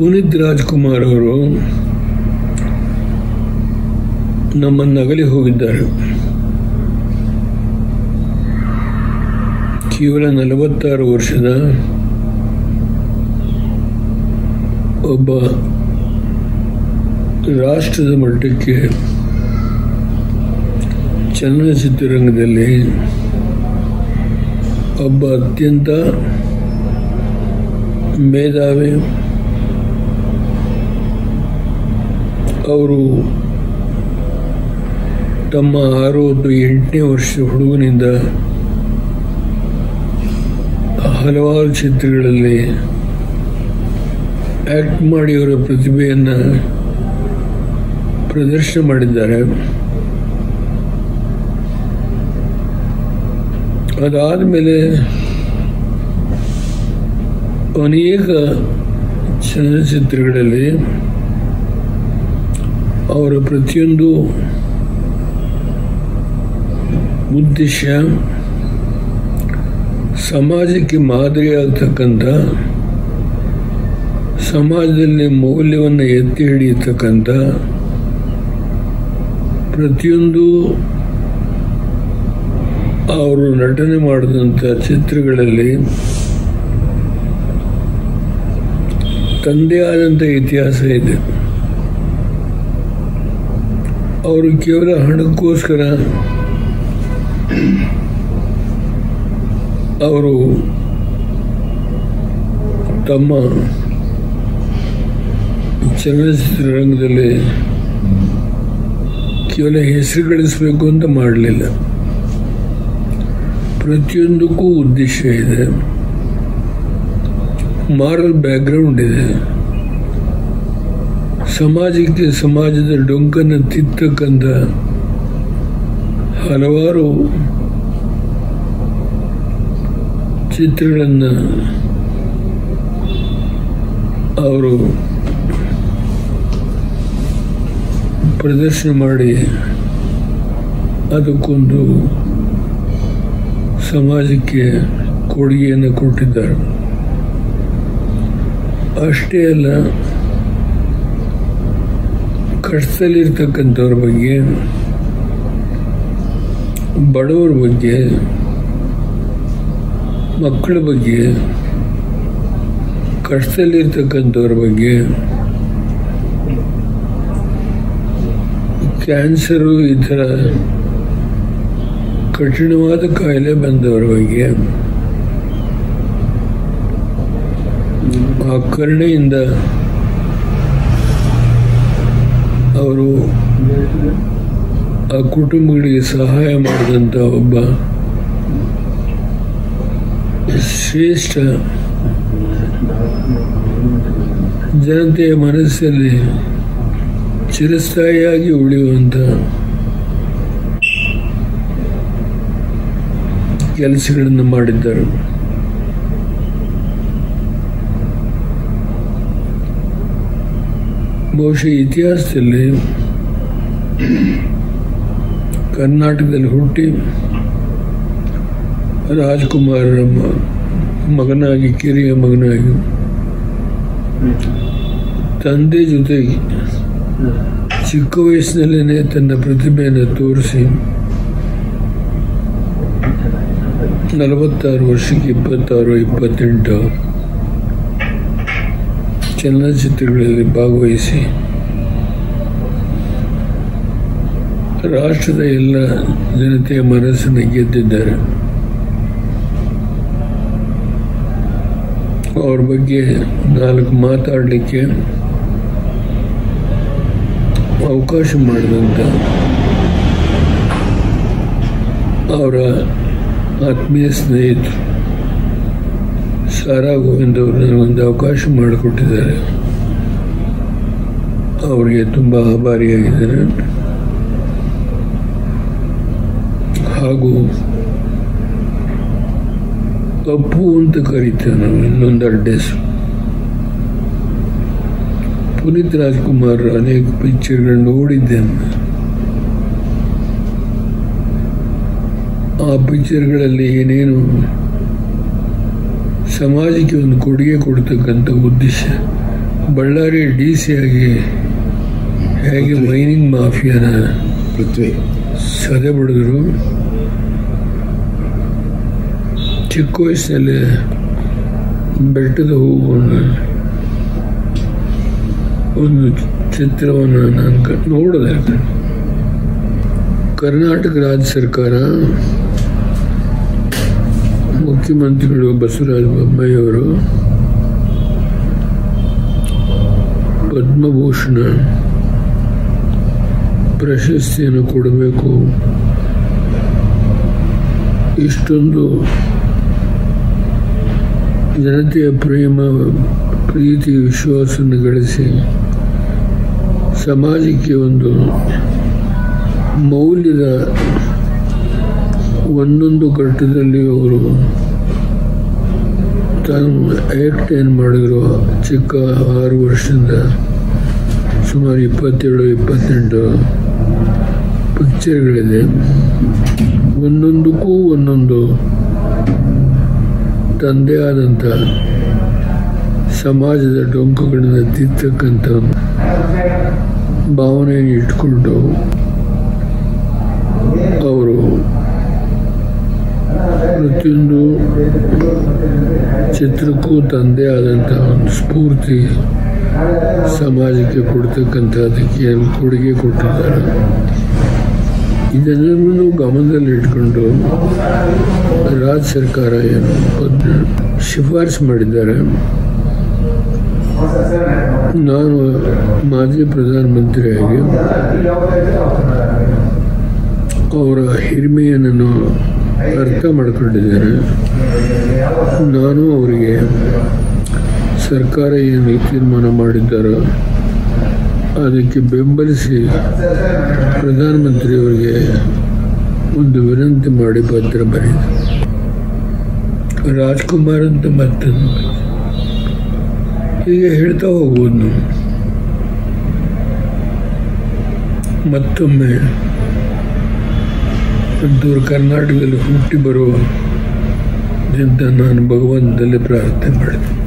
ಪುನೀತ್ ರಾಜ್ಕುಮಾರ್ ಅವರು ನಮ್ಮನ್ನಗಲಿ ಹೋಗಿದ್ದಾರೆ ಕೇವಲ ನಲವತ್ತಾರು ವರ್ಷದ ಒಬ್ಬ ರಾಷ್ಟ್ರದ ಮಟ್ಟಕ್ಕೆ ಚಲನಚಿತ್ರರಂಗದಲ್ಲಿ ಒಬ್ಬ ಅತ್ಯಂತ ಮೇಧಾವಿ ಅವರು ತಮ್ಮ ಆರು ಅಥವಾ ಎಂಟನೇ ವರ್ಷ ಹುಡುಗನಿಂದ ಹಲವಾರು ಚಿತ್ರಗಳಲ್ಲಿ ಆ್ಯಕ್ಟ್ ಮಾಡಿ ಅವರ ಪ್ರತಿಭೆಯನ್ನು ಪ್ರದರ್ಶನ ಮಾಡಿದ್ದಾರೆ ಅದಾದಮೇಲೆ ಅನೇಕ ಚಲನಚಿತ್ರಗಳಲ್ಲಿ ಅವರ ಪ್ರತಿಯೊಂದು ಉದ್ದೇಶ ಸಮಾಜಕ್ಕೆ ಮಾದರಿಯಾಗತಕ್ಕಂಥ ಸಮಾಜದಲ್ಲಿ ಮೌಲ್ಯವನ್ನು ಎತ್ತಿ ಹಿಡಿಯತಕ್ಕಂಥ ಪ್ರತಿಯೊಂದು ಅವರು ನಟನೆ ಮಾಡಿದಂಥ ಚಿತ್ರಗಳಲ್ಲಿ ತಂದೆ ಆದಂಥ ಇತಿಹಾಸ ಇದೆ ಅವರು ಕೇವಲ ಹಣಕ್ಕೋಸ್ಕರ ಅವರು ತಮ್ಮ ಚಲನಚಿತ್ರರಂಗದಲ್ಲಿ ಕೇವಲ ಹೆಸರು ಗಳಿಸಬೇಕು ಅಂತ ಮಾಡಲಿಲ್ಲ ಪ್ರತಿಯೊಂದಕ್ಕೂ ಉದ್ದೇಶ ಇದೆ ಮಾರಲ್ ಬ್ಯಾಕ್ಗ್ರೌಂಡ್ ಇದೆ ಸಮಾಜಕ್ಕೆ ಸಮಾಜದ ಡೊಂಕನ್ನು ತಿತ್ತಕ್ಕಂಥ ಹಲವಾರು ಚಿತ್ರಗಳನ್ನು ಅವರು ಪ್ರದರ್ಶನ ಮಾಡಿ ಅದಕ್ಕೊಂದು ಸಮಾಜಕ್ಕೆ ಕೊಡುಗೆಯನ್ನು ಕೊಟ್ಟಿದ್ದಾರೆ ಅಷ್ಟೇ ಅಲ್ಲ ಕಷ್ಟದಲ್ಲಿರ್ತಕ್ಕಂಥವ್ರ ಬಗ್ಗೆ ಬಡವರ ಬಗ್ಗೆ ಮಕ್ಕಳ ಬಗ್ಗೆ ಕಷ್ಟದಲ್ಲಿರ್ತಕ್ಕಂಥವ್ರ ಬಗ್ಗೆ ಕ್ಯಾನ್ಸರು ಈ ಥರ ಕಠಿಣವಾದ ಕಾಯಿಲೆ ಬಂದವರ ಬಗ್ಗೆ ಆ ಕರುಣೆಯಿಂದ ಅವರು ಆ ಕುಟುಂಬಗಳಿಗೆ ಸಹಾಯ ಮಾಡಿದಂಥ ಒಬ್ಬ ಶ್ರೇಷ್ಠ ಜನತೆಯ ಮನಸ್ಸಲ್ಲಿ ಚಿರಸ್ಥಾಯಿಯಾಗಿ ಉಳಿಯುವಂಥ ಕೆಲಸಗಳನ್ನು ಮಾಡಿದ್ದಾರೆ ಬಹುಶಃ ಇತಿಹಾಸದಲ್ಲಿ ಕರ್ನಾಟಕದಲ್ಲಿ ಹುಟ್ಟಿ ರಾಜ್ಕುಮಾರರ ಮ- ಮಗನಾಗಿ ಕಿರಿಯ ಮಗನಾಗಿ ತಂದೆ ಜೊತೆಗೆ ಚಿಕ್ಕ ವಯಸ್ಸಿನಲ್ಲೇ ತನ್ನ ಪ್ರತಿಭೆಯನ್ನು ತೋರಿಸಿ ನಲವತ್ತಾರು ವರ್ಷಕ್ಕೆ ಇಪ್ಪತ್ತಾರು ಇಪ್ಪತ್ತೆಂಟು ಚಲನಚಿತ್ರಗಳಲ್ಲಿ ಭಾಗವಹಿಸಿ ರಾಷ್ಟ್ರದ ಎಲ್ಲ ಜನತೆಯ ಮನಸ್ಸನ್ನು ಗೆದ್ದಿದ್ದಾರೆ ಅವ್ರ ಬಗ್ಗೆ ನಾಲ್ಕು ಮಾತಾಡಲಿಕ್ಕೆ ಅವಕಾಶ ಮಾಡಿದಂಥ ಅವರ ಆತ್ಮೀಯ ಸ್ನೇಹಿತರು ಸಾರಾ ಗೋವಿಂದ್ ಅವರು ನನಗೊಂದು ಅವಕಾಶ ಮಾಡಿಕೊಟ್ಟಿದ್ದಾರೆ ಅವರಿಗೆ ತುಂಬ ಆಭಾರಿಯಾಗಿದ್ದೇನೆ ಹಾಗೂ ಅಪ್ಪು ಅಂತ ಕರೀತೇವೆ ನಾವು ಇನ್ನೊಂದು ಅಡ್ರೆಸ್ ಪುನೀತ್ ರಾಜ್ಕುಮಾರ್ ಅನೇಕ ಪಿಕ್ಚರ್ಗಳು ನೋಡಿದ್ದೇನೆ ಆ ಪಿಕ್ಚರ್ಗಳಲ್ಲಿ ಏನೇನು ಸಮಾಜಕ್ಕೆ ಒಂದು ಕೊಡುಗೆ ಕೊಡ್ತಕ್ಕಂಥ ಉದ್ದೇಶ ಬಳ್ಳಾರಿ ಡಿ ಸಿ ಆಗಿ ಹೇಗೆ ಮೈನಿಂಗ್ ಮಾಫಿಯಾನ ಪೃಥ್ವಿ ಸದೆ ಬಡಿದ್ರು ಚಿಕ್ಕ ವಯಸ್ಸಿನಲ್ಲಿ ಬೆಟ್ಟದ ಹೂವನ್ನು ಒಂದು ಚಿತ್ರವನ್ನು ನಾನು ಕ- ನೋಡಿದೆ ಕರ್ನಾಟಕ ರಾಜ್ಯ ಸರ್ಕಾರ ಮುಖ್ಯಮಂತ್ರಿಗಳು ಬಸವರಾಜ ಬೊಮ್ಮಾಯಿಯವರು ಪದ್ಮಭೂಷಣ ಪ್ರಶಸ್ತಿಯನ್ನು ಕೊಡಬೇಕು ಇಷ್ಟೊಂದು ಜನತೆಯ ಪ್ರೇಮ ಪ್ರೀತಿ ವಿಶ್ವಾಸವನ್ನು ಗಳಿಸಿ ಸಮಾಜಕ್ಕೆ ಒಂದು ಮೌಲ್ಯದ ಒಂದೊಂದು ಘಟ್ಟದಲ್ಲಿ ಅವರು ತಾನು ಆ್ಯಕ್ಟ್ ಏನು ಮಾಡಿದ್ರು ಚಿಕ್ಕ ಆರು ವರ್ಷದಿಂದ ಸುಮಾರು ಇಪ್ಪತ್ತೇಳು ಇಪ್ಪತ್ತೆಂಟು ಪಿಕ್ಚರ್ಗಳಿದೆ ಒಂದೊಂದಕ್ಕೂ ಒಂದೊಂದು ತಂದೆ ಆದಂಥ ಸಮಾಜದ ಡೊಂಕುಗಳನ್ನು ತಿತ್ತಕ್ಕಂಥ ಭಾವನೆಯನ್ನು ಇಟ್ಕೊಂಡು ಅವರು ಪ್ರತಿಯೊಂದು ಚಿತ್ರಕ್ಕೂ ತಂದೆ ಆದಂಥ ಒಂದು ಸ್ಫೂರ್ತಿ ಸಮಾಜಕ್ಕೆ ಕೊಡ್ತಕ್ಕಂಥದ್ದಕ್ಕೆ ಕೊಡುಗೆ ಕೊಟ್ಟಿದ್ದಾರೆ ಇದೆಲ್ಲವನ್ನೂ ಗಮನದಲ್ಲಿ ಇಟ್ಕೊಂಡು ರಾಜ್ಯ ಸರ್ಕಾರ ಏನು ಪದ್ಮ ಶಿಫಾರಸು ಮಾಡಿದ್ದಾರೆ ನಾನು ಮಾಜಿ ಪ್ರಧಾನಮಂತ್ರಿಯಾಗಿ ಅವರ ಹಿರಿಮೆಯನ್ನು ಅರ್ಥ ಮಾಡ್ಕೊಂಡಿದ್ದೇನೆ ನಾನು ಅವರಿಗೆ ಸರ್ಕಾರ ಏನು ತೀರ್ಮಾನ ಮಾಡಿದ್ದಾರೋ ಅದಕ್ಕೆ ಬೆಂಬಲಿಸಿ ಪ್ರಧಾನಮಂತ್ರಿಯವರಿಗೆ ಒಂದು ವಿನಂತಿ ಮಾಡಿ ಪತ್ರ ಬರೆದೆ ರಾಜ್ಕುಮಾರ್ ಅಂತ ಮತ್ತೊಂದು ಹೀಗೆ ಹೇಳ್ತಾ ಹೋಗ್ಬೋದು ನಾವು ಮತ್ತೊಮ್ಮೆ ಅಂತೂರು ಕರ್ನಾಟಕದಲ್ಲಿ ಹುಟ್ಟಿ ಬರುವ ಅಂತ ನಾನು ಭಗವಂತನಲ್ಲಿ ಪ್ರಾರ್ಥನೆ ಮಾಡ್ತೀನಿ